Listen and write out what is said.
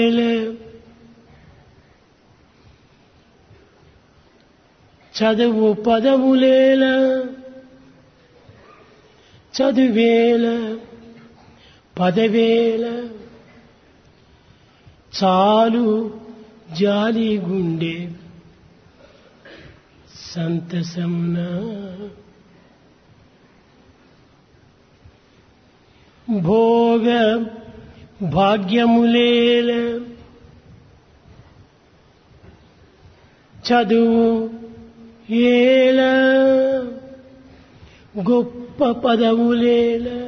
చదువు పదవులేల చదువేల పదవేల చాలు జాలి గుండె సంతసమున భోగ భాగ్యములేల చదువు ఏల గొప్ప పదవులేల